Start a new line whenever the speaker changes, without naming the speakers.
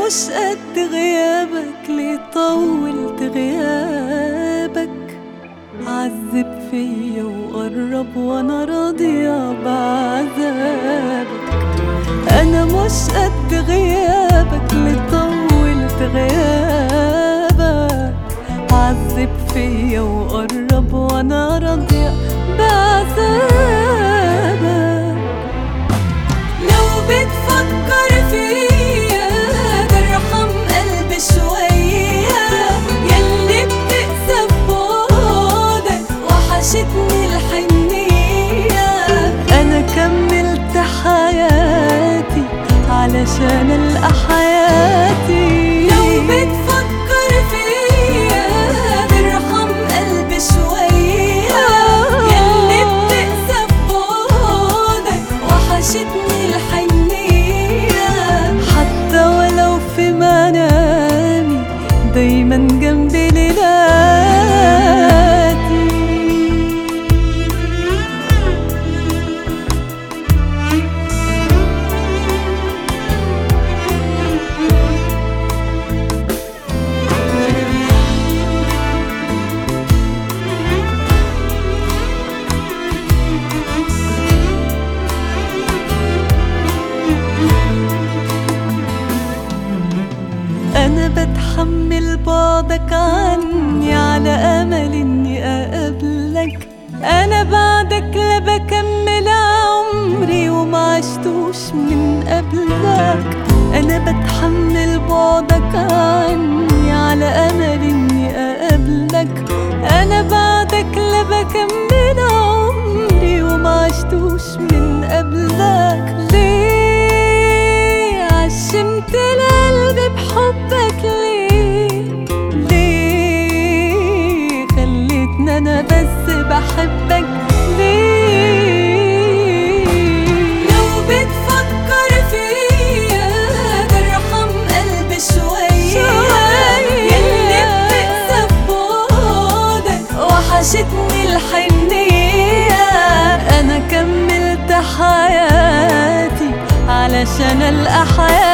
مش قد غيابك ليه طولت غيابك عذب فيا وقرب وانا راضية بعذابك انا مش قد غيابك ليه طولت غيابك عذب فيا وقرب وانا راضية بعذابك لو بتفكر فيا ترحم قلبي شوية يلي بتقسى ببعدك وحشتني الحنية أنا كملت حياتي علشان ألقى حياتي لو بتفكر فيا ترحم قلبي شوية يلي بتقسى ببعدك وحشتني الحنية حتى ولو في منامي دايما جنبي ليلاتي أنا بتحمل بعدك عني على أمل إني أقابلك أنا بعدك لا بكمل عمري وما عشتوش من قبلك أنا بتحمل بعدك عني على أمل إني أقابلك أنا بعدك لا بكمل عمري وما عشتوش من قبلك ليه عشمت القلب بحبك ليه ليه خليتني انا بس بحبك ليه لو بتفكر فيا ترحم قلبي شوية يلي بتقسى ببعدك وحشتني الحنية أنا كملت حياتي علشان ألقى حياتي